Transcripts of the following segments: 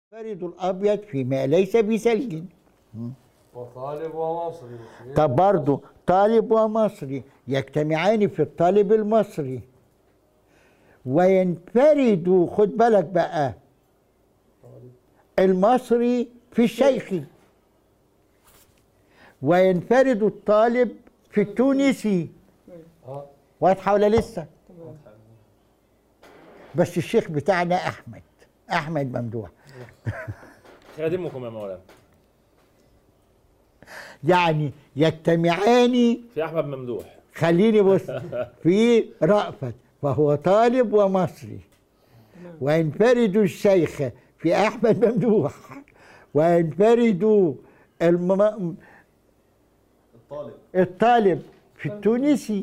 فرد الأبيض فيما ليس بثلج وطالب ومصري طب برضه طالب ومصري يجتمعان في الطالب المصري وينفرد خد بالك بقى المصري في الشيخ وينفرد الطالب في التونسي اه واضحة ولا لسه؟ بس الشيخ بتاعنا أحمد أحمد ممدوح خادمكم يا مولانا يعني يجتمعان في احمد ممدوح خليني بص في رأفت فهو طالب ومصري وينفرد الشيخ في أحمد ممدوح وينفرد الم... الطالب الطالب في التونسي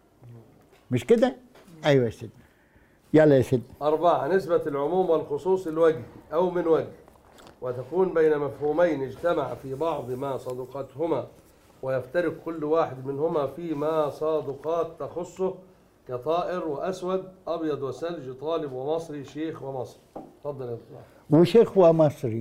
مش كده؟ أيوة يا سيدنا يلا يا سيدنا أربعة نسبة العموم والخصوص الوجه أو من وجه وتكون بين مفهومين اجتمع في بعض ما صدقتهما ويفترق كل واحد منهما فيما صادقات تخصه كطائر وأسود أبيض وثلج طالب ومصري شيخ ومصري تفضل يا دكتور وشيخ ومصري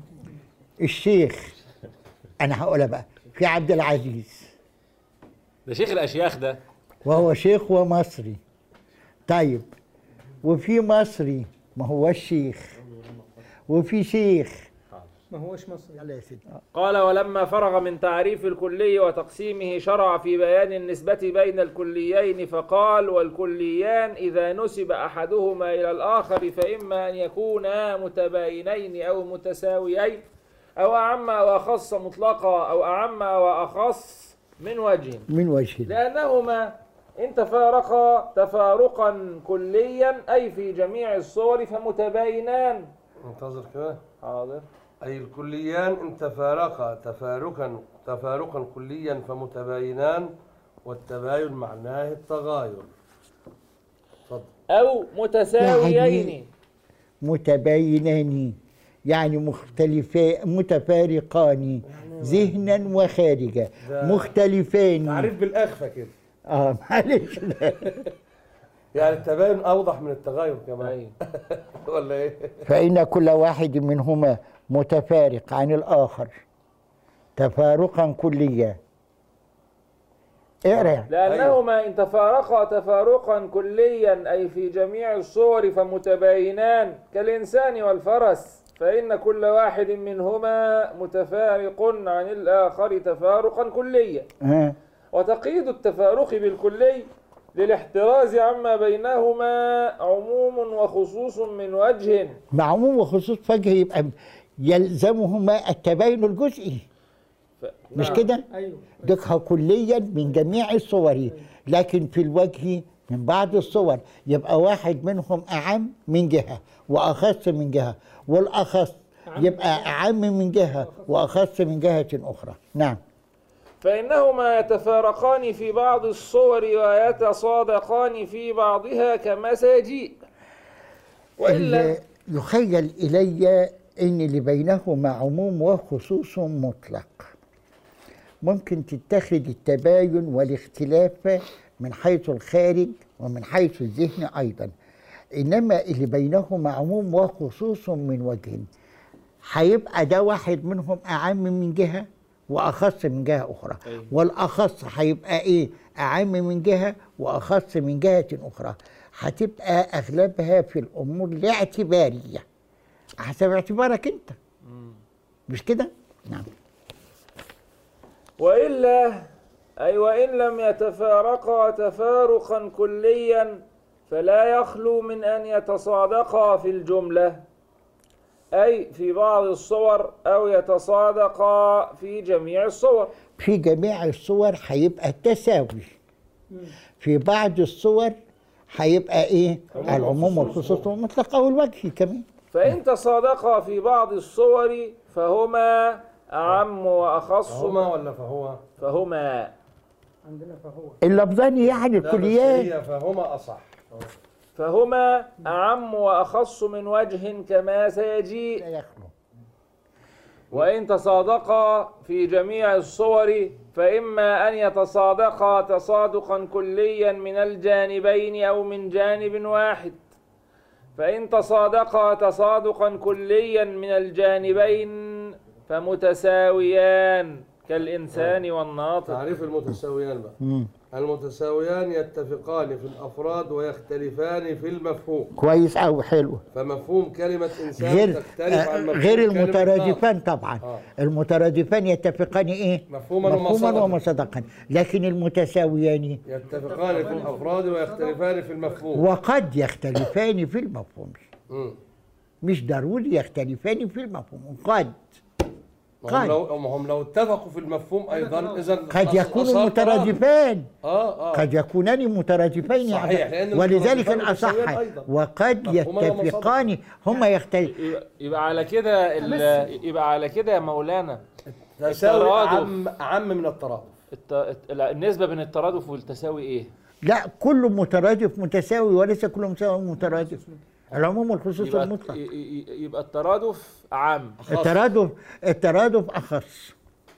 الشيخ أنا هقولها بقى في عبد العزيز ده شيخ الاشياخ ده وهو شيخ ومصري طيب وفي مصري ما هو الشيخ وفي شيخ ما هوش مصري يلا يا سيدي قال ولما فرغ من تعريف الكلي وتقسيمه شرع في بيان النسبة بين الكليين فقال والكليان إذا نسب أحدهما إلى الآخر فإما أن يكونا متباينين أو متساويين أو أعم أو أخص مطلقا أو أعم وأخص من وجه من وجهه لأنهما إن تفارقا تفارقا كليا أي في جميع الصور فمتباينان انتظر كده حاضر أي الكليان إن تفارقا تفارقا تفارقا كليا فمتباينان والتباين معناه التغاير تفضل أو متساويين يعني متباينان يعني مختلفان متفارقان ذهنا وخارجا ده مختلفان تعريف بالأخفى كده اه معلش يعني التباين أوضح من التغاير كمان أيوة. ولا إيه؟ فإن كل واحد منهما متفارق عن الآخر تفارقا كليا اقرا لأنهما إن تفارقا تفارقا كليا أي في جميع الصور فمتباينان كالإنسان والفرس فإن كل واحد منهما متفارق عن الآخر تفارقا كليا ها وتقييد التفارق بالكلي للاحتراز عما بينهما عموم وخصوص من وجه مع عموم وخصوص فجه يبقى يلزمهما التباين الجزئي ف... مش نعم. كده؟ ايوه دقها كليا من جميع الصور لكن في الوجه من بعض الصور يبقى واحد منهم أعم من جهة وأخص من جهة والأخص يبقى أعم من جهة وأخص من جهة أخرى نعم فإنهما يتفارقان في بعض الصور ويتصادقان في بعضها كما سيجيء وإلا ال- يخيل إلي أن اللي بينهما عموم وخصوص مطلق ممكن تتخذ التباين والاختلاف من حيث الخارج ومن حيث الذهن أيضا إنما اللي بينهما عموم وخصوص من وجه هيبقى ده واحد منهم أعم من جهة وأخص من جهة أخرى أيوة. والأخص هيبقى إيه أعم من جهة وأخص من جهة أخرى هتبقى أغلبها في الأمور الاعتبارية حسب اعتبارك أنت مش كده؟ نعم وإلا أي وإن لم يتفارقا تفارقا كليا فلا يخلو من أن يتصادقا في الجملة أي في بعض الصور أو يتصادقا في جميع الصور في جميع الصور هيبقى التساوي في بعض الصور هيبقى ايه العموم والخصوص والمطلق او الوجه كمان فإن تصادقا في بعض الصور فهما أعم وأخص هما ولا فهو؟ فهما عندنا فهو اللفظان يعني لا، بس الكليات هي فهما أصح فهما أعم وأخص من وجه كما سيجيء لا يخلو وإن تصادقا في جميع الصور فإما أن يتصادقا تصادقا كليا من الجانبين أو من جانب واحد فإن تصادقا تصادقا كليا من الجانبين فمتساويان كالإنسان والناطق تعريف المتساويان بقى مم. المتساويان يتفقان في الأفراد ويختلفان في المفهوم كويس أوي حلو فمفهوم كلمة إنسان غير تختلف عن آه، مفهوم غير كلمة المترادفان طبعا آه. المترادفان يتفقان ايه مفهوما مفهوما ومصدقا. ومصدقا لكن المتساويان يتفقان في الأفراد ويختلفان في المفهوم وقد يختلفان في المفهوم مم. مش ضروري يختلفان في المفهوم قد ما قد. هم لو ما هم لو اتفقوا في المفهوم أيضا إذا قد يكونوا مترادفان آه آه قد يكونان مترادفين صحيح، يعني. لأن ولذلك المترادفان الأصح متساويان أيضا. وقد مفهوما يتفقان هما يختلف يبقى- يبقى على كده ال- يبقى على كده يا مولانا تساوي الترادف. عم عم من الترادف الت... الت- لا، النسبة بين الترادف والتساوي ايه؟ لا كل مترادف متساوي وليس كل مساوي مترادف العموم والخصوص يبقى, المطلق ي- ي- يبقى الترادف عام الترادف الترادف أخص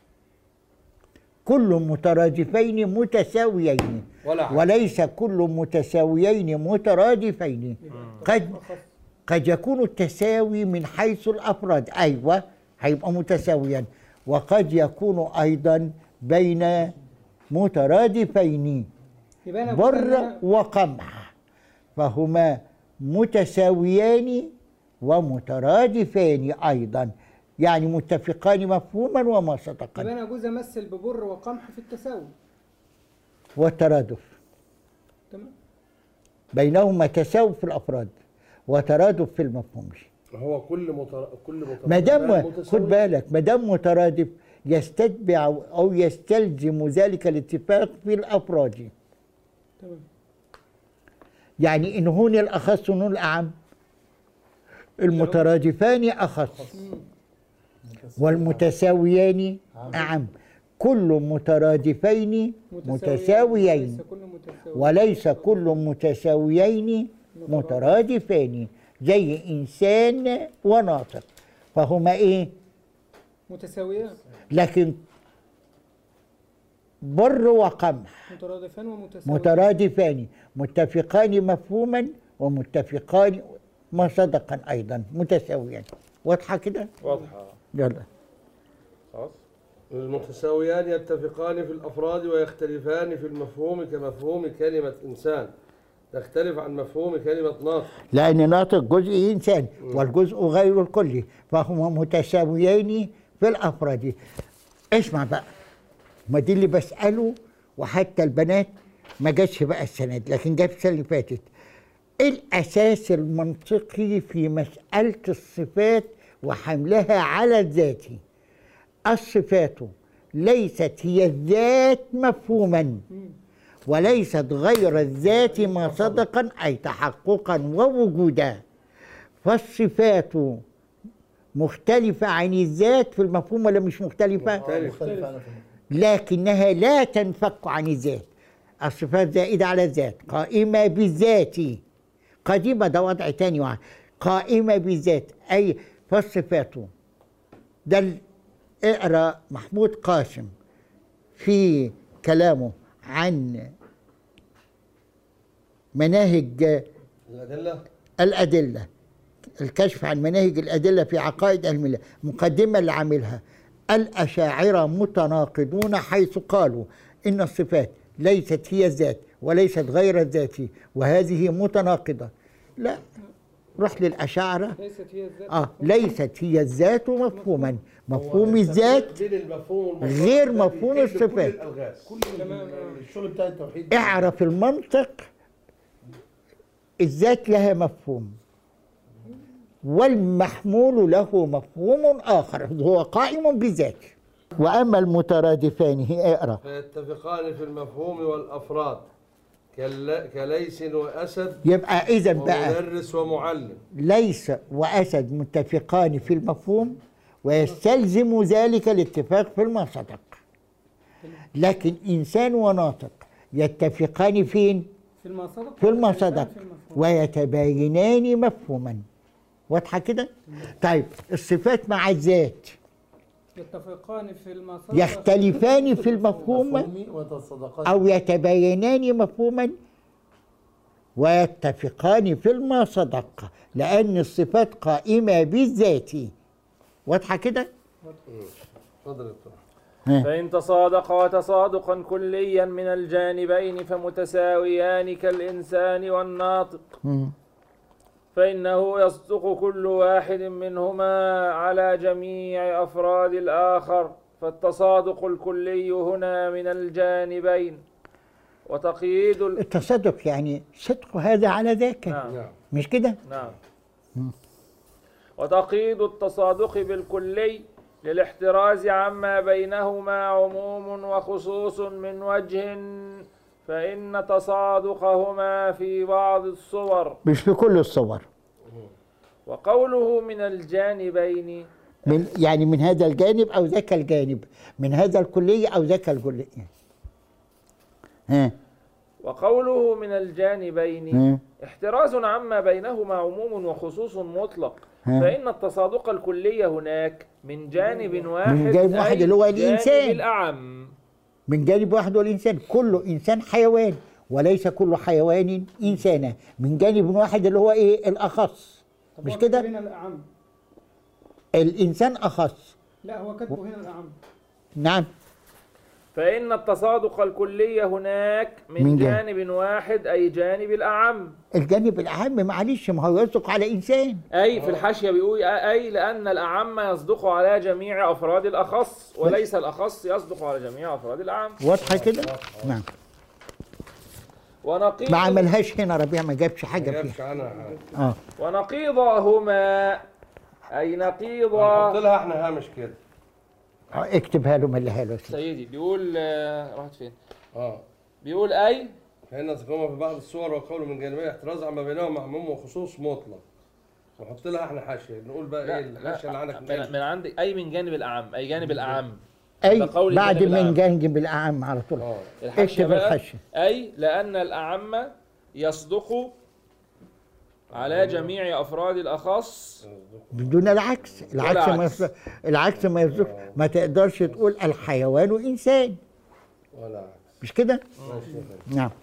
كل مترادفين متساويين ولا عم. وليس كل متساويين مترادفين قد قد يكون التساوي من حيث الأفراد أيوة هيبقى متساويا وقد يكون أيضا بين مترادفين يبقى انا بقول إن بر أنا- وقمح فهما متساويان ومترادفان أيضا يعني متفقان مفهوما يبقى ومصدقا انا اجوز امثل ببر وقمح في التساوي والترادف تمام بينهما تساوي في الأفراد وترادف في المفهوم هو كل متر... كل مترادف ما دام متساوي. خد بالك ما دام مترادف يستتبع او يستلزم ذلك الاتفاق في الافراد تمام يعني ان هون الاخص ونون الاعم المترادفان اخص والمتساويان اعم كل مترادفين متساويين ليس كل متساوي وليس كل متساويين مترادفان زي انسان وناطق فهما ايه متساويان لكن بر وقمح مترادفان ومتساويان مترادفان متفقان مفهوما ومتفقان مصدقا ايضا متساويان واضحه كده واضحة يلا خلاص المتساويان يتفقان في الأفراد ويختلفان في المفهوم كمفهوم كلمة إنسان تختلف عن مفهوم كلمة ناطق لان ناطق جزء انسان والجزء غير الكلي فهما متساويين في الافراد اسمع بقى ما دي اللي بساله وحتى البنات ما جاتش بقى السنه دي لكن جت السنه اللي فاتت ايه الاساس المنطقي في مساله الصفات وحملها على الذات الصفات ليست هي الذات مفهوما وليست غير الذات ما صدقا اي تحققا ووجودا فالصفات مختلفة عن الذات في المفهوم ولا مش مختلفة؟ مختلف لكنها لا تنفك عن الذات الصفات زائدة على الذات قائمة بالذات قديمة ده وضع تاني واحد قائمة بالذات أي فالصفات ده ال- اقرأ محمود قاسم في كلامه عن مناهج الأدلة الأدلة الكشف عن مناهج الأدلة في عقائد أهل الملة مقدمة اللي عاملها الأشاعرة متناقضون حيث قالوا إن الصفات ليست هي الذات وليست غير الذات وهذه متناقضة لا روح للأشاعرة ليست هي الذات آه ليست هي الذات مفهوما مفهوم الذات بين المفهوم والمصدر غير ده مفهوم بيحل كل الصفات. الألغاز كل الشغل بتاع التوحيد اعرف المنطق الذات لها مفهوم والمحمول له مفهوم آخر هو قائم بالذات وأما المترادفان هي اقرأ فيتفقان في المفهوم والأفراد كال- كليس وأسد يبقى إذا بقى ومدرس ومعلم ليس وأسد متفقان في المفهوم ويستلزم ذلك الاتفاق في المصدق لكن إنسان وناطق يتفقان فين؟ في المصدق في المصدق في المفهوم. ويتباينان مفهوما واضحة كده؟ طيب الصفات مع الذات يتفقان في المصدق يختلفان في المفهوم مفهومي وتصدقات أو يتباينان مفهوما ويتفقان في المصدق لأن الصفات قائمة بالذات واضحة كده؟ اتفضل يا دكتور فإن تصادقا تصادقا كليا من الجانبين فمتساويان كالإنسان والناطق مم. فإنه يصدق كل واحد منهما على جميع أفراد الآخر فالتصادق الكلي هنا من الجانبين وتقييد ال... التصدق يعني صدق هذا على ذاك نعم نعم مش كده؟ نعم وتقييد التصادق بالكلي للاحتراز عما بينهما عموم وخصوص من وجه فإن تصادقهما في بعض الصور مش في كل الصور وقوله من الجانبين من يعني من هذا الجانب أو ذاك الجانب من هذا الكلية أو ذاك الكلية ها وقوله من الجانبين ها احتراز عما بينهما عموم وخصوص مطلق ها. فإن التصادق الكلي هناك من جانب واحد جانب واحد أي اللي هو جانب الإنسان. الأعم من جانب واحد والإنسان كل إنسان حيوان وليس كل حيوان إنسانا من جانب واحد اللي هو إيه الأخص طب مش هو كده؟ كاتب هنا الأعم الإنسان أخص لا هو كاتبه هنا الأعم نعم فإن التصادق الكلي هناك من, من جانب. جانب واحد أي جانب الأعم الجانب الأهم معلش ما هو يصدق على إنسان أي في الحاشية بيقول أي لأن الأعم يصدق على جميع أفراد الأخص وليس الأخص يصدق على جميع أفراد الأعم واضحة كده؟ نعم ونقيض ما عملهاش هنا ربيع ما جابش ما حاجة جابش فيها عنها حاجه اه ونقيضهما أي نقيض هنحط لها احنا هامش كده آه، اكتبها له مليها له يا سيدي. سيدي بيقول آه، راحت فين؟ اه بيقول أي فإن تقوم في بعض الصور وقول من جانبين احتراز عما بينهما عموم وخصوص مطلق نحط لها احنا حاشيه نقول بقى لا ايه الحاشيه اللي عندك من, تاني من عندك أي من جانب الأعم أي جانب الأعم أي ده قول بعد الجانب من الأعم. جانب الأعم على طول اه الحاشية اكتب بقى الحاشية أي لأن الأعم يصدق على جميع أفراد الأخص بدون العكس العكس ما والعكس. يصدق العكس ما يصدق ما تقدرش تقول الحيوان إنسان ولا عكس مش كده؟ ماشي يا فندم. نعم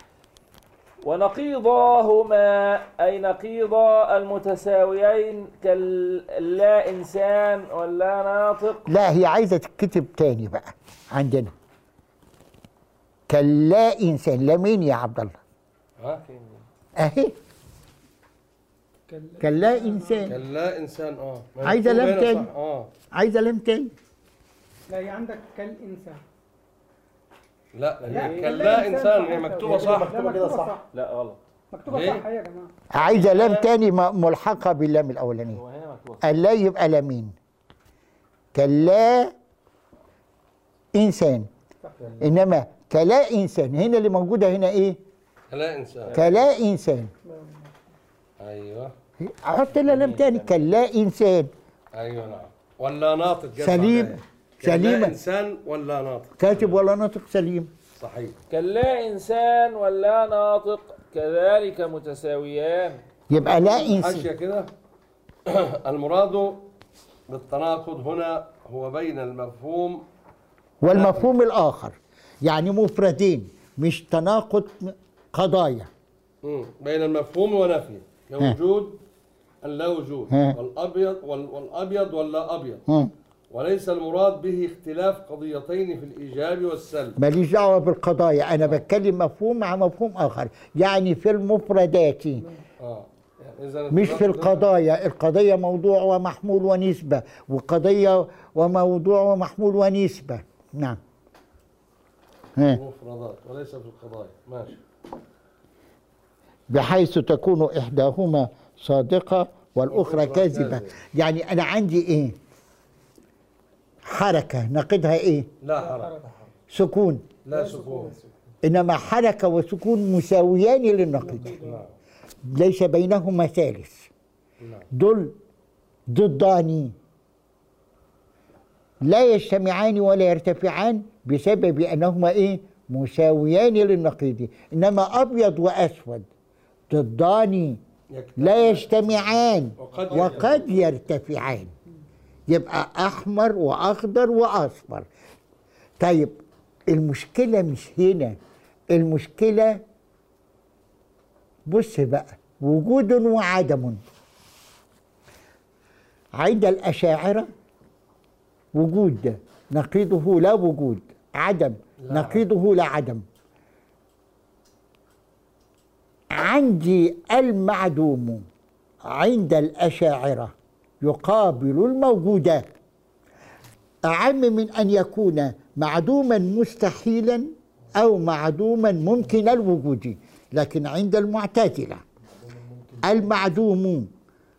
ونقيضاهما أي نقيض المتساويين كاللا إنسان ولا ناطق لا هي عايزة تتكتب تاني بقى عندنا كلا إنسان لا مين يا عبد الله ها أهي كلا إنسان كان لا انسان اه ما عايزة مكتوب لام هنا تاني. صح. اه عايزة لام تاني لا هي عندك كالإنسان لا لا، هي كان كان لا لا إنسان انسان صح. هي مكتوبه لا، صح مكتوبة كده صح لا غلط مكتوبة ليه؟ صح يا جماعة عايزة لام تاني م- ملحقة باللام الأولانية هو هنا مكتوب اللا يبقى لمين كلا إنسان إنما كلا إنسان هنا اللي موجودة هنا إيه لا انسان كلا إنسان ايوه أحط لها لام تاني كلا إنسان ايوه نعم ولا ناطق جت سليم. بعدها. كان لا سليمة. انسان ولا ناطق كاتب ولا ناطق سليم صحيح كلا إنسان ولا ناطق كذلك متساويان يبقى لا إنسان حاشيه كده المراد بالتناقض هنا هو بين المفهوم والمفهوم الآخر يعني مفردين مش تناقض قضايا مم. بين المفهوم ونفيه كوجود اللا وجود ها. والابيض وال- والابيض ولا ابيض هم. وليس المراد به اختلاف قضيتين في الايجاب والسلب ماليش دعوة بالقضايا أنا بتكلم مفهوم مع مفهوم آخر يعني في المفردات اه يعني اذا مش في القضايا القضية موضوع ومحمول ونسبة وقضية وموضوع ومحمول ونسبة نعم ها. مفردات وليس في القضايا ماشي بحيث تكون إحداهما صادقة والأخرى والأخرى كاذبة كاذبة. يعني أنا عندي إيه حركة نقدها إيه لا حركه سكون لا سكون إنما حركة وسكون مساويان للنقيض نعم ليس بينهما ثالث نعم دول ضدان لا يجتمعان ولا يرتفعان بسبب أنهما إيه مساويان للنقيض إنما أبيض وأسود ضدان لا يجتمعان وقد وقد يرتفعان يبقى احمر واخضر واصفر طيب المشكله مش هنا المشكله بص بقى وجود وعدم عند الأشاعرة وجود نقيضه لا وجود عدم نقيضه لا عدم عندي المعدوم عند الأشاعرة يقابل الموجود أعم من أن يكون معدوما مستحيلا أو معدوما ممكن الوجود لكن عند المعتزلة المعدوم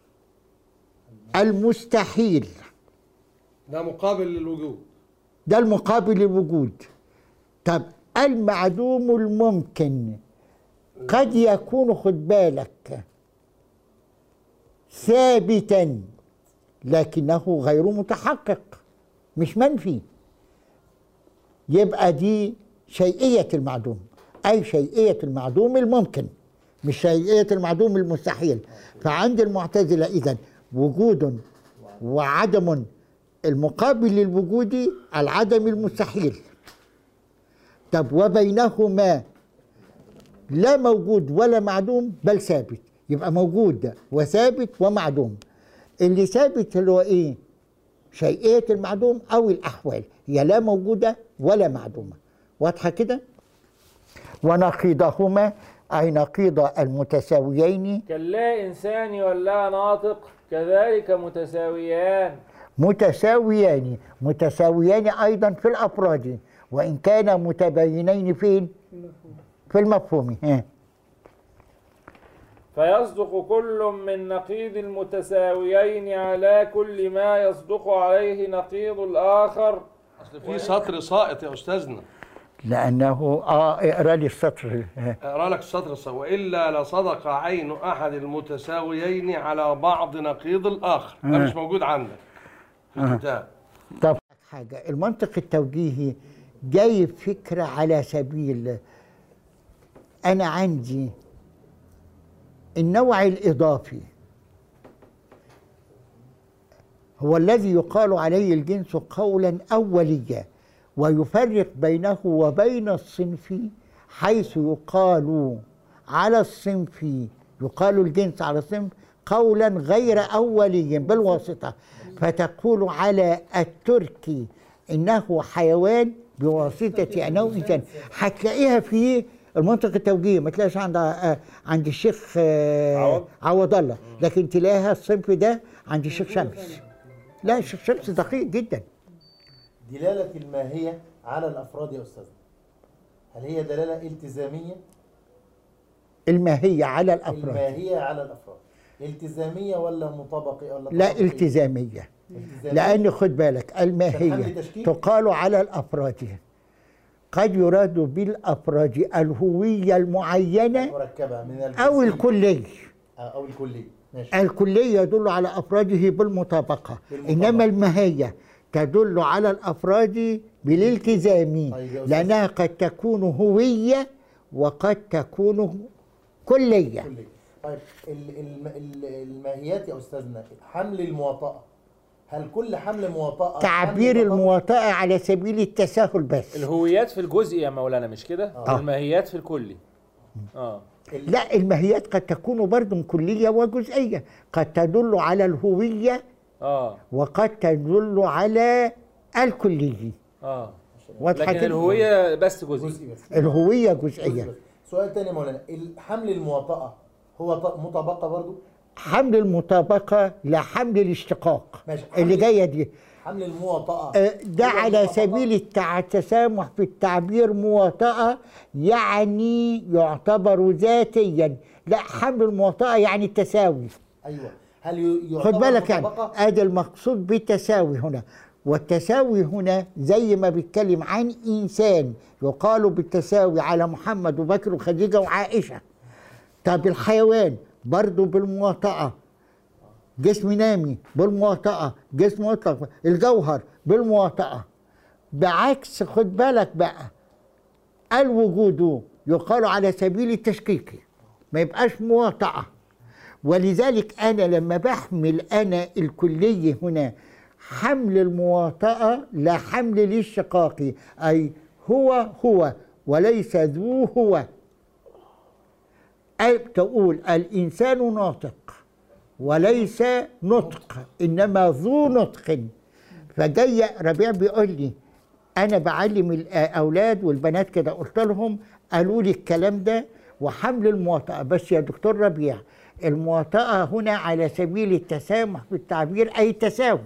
المستحيل ده مقابل للوجود ده المقابل للوجود طب المعدوم الممكن قد يكون خد بالك ثابتا لكنه غير متحقق مش منفي يبقى دي شيئية المعدوم أي شيئية المعدوم الممكن مش شيئية المعدوم المستحيل فعند المعتزلة إذن وجود وعدم المقابل للوجود العدم المستحيل طب وبينهما لا موجود ولا معدوم بل ثابت يبقى موجود وثابت ومعدوم اللي ثابت اللي هو ايه شيئية المعدوم او الاحوال هي لا موجودة ولا معدومة واضحة كده ونقيضهما اي نقيض المتساويين كلا إنسان ولا ناطق كذلك متساويان متساويان متساويان ايضا في الافراد وان كانا متباينين فين في المفهوم ها. فيصدق كل من نقيض المتساويين على كل ما يصدق عليه نقيض الآخر اصل في سطر ساقط يا استاذنا لانه اه اقرا لي السطر ها. اقرا لك السطر الص- والا لصدق عين احد المتساويين على بعض نقيض الاخر ده مش موجود عندك في الكتاب طب حاجة المنطق التوجيهي جايب فكرة على سبيل أنا عندي النوع الإضافي هو الذي يقال عليه الجنس قولا أوليا ويفرق بينه وبين الصنف حيث يقال على الصنف يقال الجنس على الصنف قولا غير أولي بالواسطة فتقول على التركي إنه حيوان بواسطة أنه إنسان هتلاقيها في المنطق التوجيهي ما تلاقيش عند آه، عند الشيخ آه، عوض؟ عوض الله لكن تلاقيها الصنف ده عند الشيخ شمس لا الشيخ شمس دقيق جدا دلالة الماهية على الأفراد يا أستاذ هل هي دلالة التزامية؟ الماهية على الأفراد الماهية على الأفراد التزامية ولا مطابقة ولا لا تطابقية؟ التزامية التزامية لأن خد بالك عشان الماهية حمل تشكيل؟ تقال على الأفراد قد يراد بالأفراد الهوية المعينة مركبة من الجنسية أو الكلي أو الكلية ماشي الكلي يدل على أفراده بالمطابقة بالمطابقة. إنما الماهية تدل على الأفراد بالالتزام طيب يا أستاذ. لأنها قد تكون هوية وقد تكون كلية كلية طيب ال- الم- ال- الماهيات يا أستاذنا حمل المواطأة هل كل حمل مواطأة تعبير حمل مطابق؟ المواطأة على سبيل التساهل بس الهويات في الجزء يا مولانا مش كده آه. والماهيات في الكلي اه ال- لا الماهيات قد تكون برضه كلية وجزئية قد تدل على الهوية اه وقد تدل على الكلي اه واضحة لكن كده؟ الهوية بس جزء جزء بس الهوية جزء جزئية بس. سؤال تاني يا مولانا حمل المواطأة هو ط- مطابقة برضو حمل المطابقة لا حمل الاشتقاق ماشي. اللي حمل- جاية دي حمل المواطأة آه، ده هو على مطابقة؟ سبيل التع- التسامح في التعبير مواطأة يعني يعتبر ذاتيا لا حمل المواطأة يعني التساوي أيوه هل ي- خد يعتبر بالك يعني مطابقة؟ ادي المقصود بالتساوي هنا والتساوي هنا زي ما بيتكلم عن انسان يقال بالتساوي على محمد وبكر وخديجه وعائشه طب الحيوان برضه بالمواطأة جسم نامي بالمواطأة جسم مطلق الجوهر بالمواطأة بعكس خد بالك بقى الوجود يقال على سبيل التشكيك ما يبقاش مواطأة ولذلك أنا لما بحمل أنا الكلي هنا حمل المواطأة لا حمل الاشتقاق أي هو هو وليس ذو هو أي تقول الإنسان ناطق وليس نطق إنما ذو نطق فجاي ربيع بيقول لي أنا بعلم الأولاد والبنات كده قلت لهم قالوا لي الكلام ده وحمل المواطأة بس يا دكتور ربيع المواطأة هنا على سبيل التسامح في التعبير أي تساوي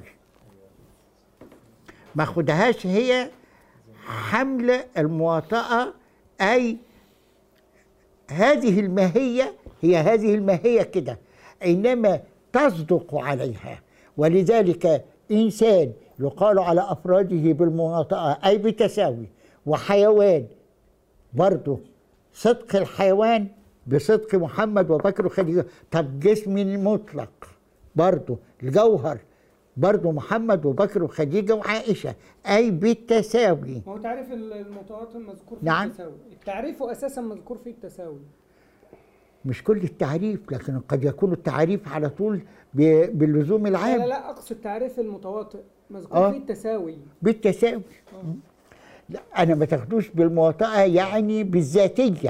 ما خدهاش هي حمل المواطأة أي هذه الماهية هي هذه الماهية كده إنما تصدق عليها ولذلك إنسان يقال على أفراده بالمواطأة أي بالتساوي وحيوان برضه صدق الحيوان بصدق محمد وبكر وخديجة طب جسم المطلق برضه الجوهر برضه محمد وبكر وخديجة وعائشة أي بالتساوي ما هو تعريف ال- المتواتر مذكور فيه نعم. التساوي التعريف اساسا مذكور فيه التساوي مش كل التعريف لكن قد يكون التعريف على طول ب- باللزوم لا لا العام لا اقصد تعريف المتواتر مذكور آه. فيه التساوي بالتساوي لا أنا ما تاخدوش بالمواطأة يعني بالذاتية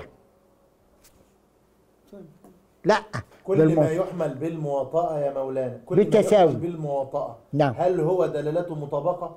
طيب. لا كل ما بالمواطأة. يحمل بالمواطأة يا مولانا كل بالتساوي. ما يحمل بالمواطأة نعم. هل هو دلالته مطابقة؟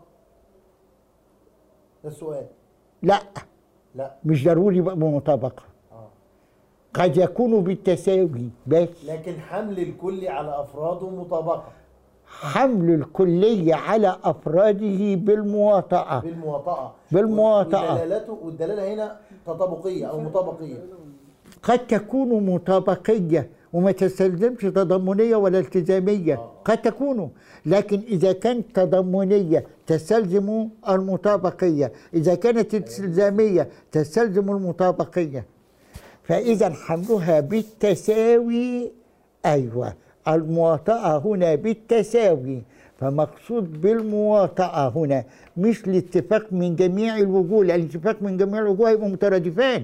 ده السؤال لا لا مش ضروري يبقى بمطابقة آه. قد يكون بالتساوي بس لكن حمل الكل على أفراده مطابقة حمل الكلية على أفراده بالمواطأة بالمواطأة بالمواطأة. ودلالته والدلالة هنا تطابقية أو مطابقية قد تكون مطابقية وما تستلزمش تضمنية ولا التزامية قد تكون لكن إذا كانت تضمنية تستلزم المطابقية إذا كانت التزامية تستلزم المطابقية فإذا حملها بالتساوي أيوة المواطأة هنا بالتساوي فمقصود بالمواطأة هنا مش الاتفاق من جميع الوجوه لأن الاتفاق من جميع الوجوه يبقوا مترادفان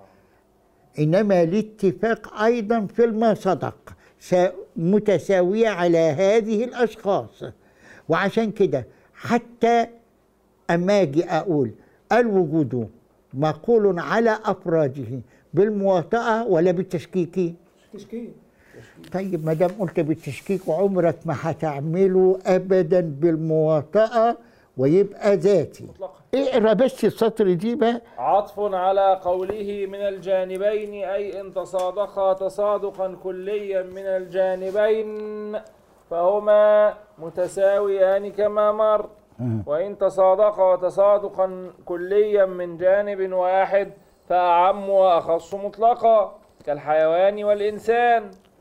إنما الاتفاق أيضا في المصدق س- متساوية على هذه الأشخاص وعشان كده حتى أما أجي أقول الوجود مقول على أفراده بالمواطأة ولا بالتشكيك تشكيل طيب ما دام قلت بالتشكيك وعمرك ما هتعمله أبدا بالمواطأة ويبقى ذاتي مطلقا اقرا بس السطر دي بقى عطف على قوله من الجانبين أي إن تصادقا تصادقا كليا من الجانبين فهما متساويان كما مر وإن تصادقا تصادقا كليا من جانب واحد فأعم وأخص مطلقا كالحيوان والإنسان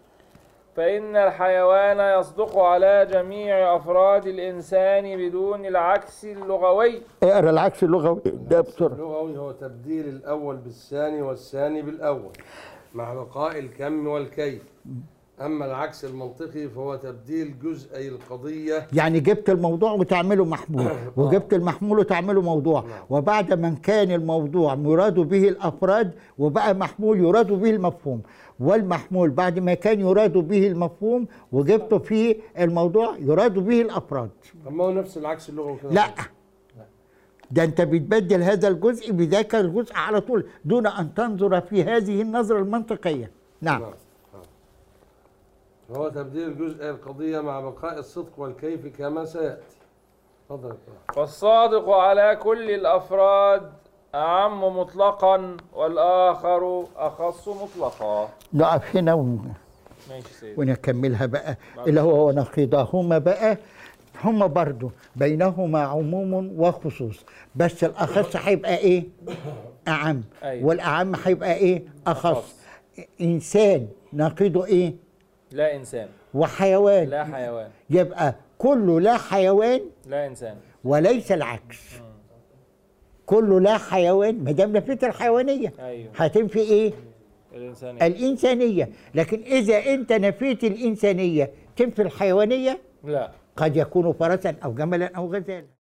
فإن الحيوان يصدق على جميع أفراد الإنسان بدون العكس اللغوي اقرا العكس اللغوي ده بسرعة اللغوي هو تبديل الأول بالثاني والثاني بالأول مع بقاء الكم والكيف أما العكس المنطقي فهو تبديل جزئي القضية يعني جبت الموضوع وتعمله محمول وجبت المحمول وتعمله موضوع وبعد ما كان الموضوع مراد به الافراد وبقى محمول يراد به المفهوم والمحمول بعد ما كان يراد به المفهوم وجبته في الموضوع يراد به الافراد طب ما هو نفس العكس اللغوي كده لا ده انت بتبدل هذا الجزء بذاك الجزء على طول دون ان تنظر في هذه النظره المنطقيه نعم نعم. هو تبديل جزء القضية مع بقاء الصدق والكيف كما سيأتي تفضل يا دكتور. فالصادق على كل الأفراد أعم مطلقا والآخر أخص مطلقا نقف هنا ون... ماشي سيدي ونكملها بقى اللي هو ونقيضهما بقى هما برضو بينهما عموم وخصوص بس الأخص هيبقى إيه؟ أعم أيوة. والأعم هيبقى إيه؟ أخص أخص. إنسان نقيضه إيه؟ لا إنسان وحيوان لا حيوان يبقى كله لا حيوان لا إنسان وليس العكس كله لا حيوان ما دام نفيت الحيوانية أيوه هتنفي إيه؟ الإنسان الإنسانية لكن إذا أنت نفيت الإنسانية تنفي الحيوانية لا قد يكون فرسا أو جملا أو غزالا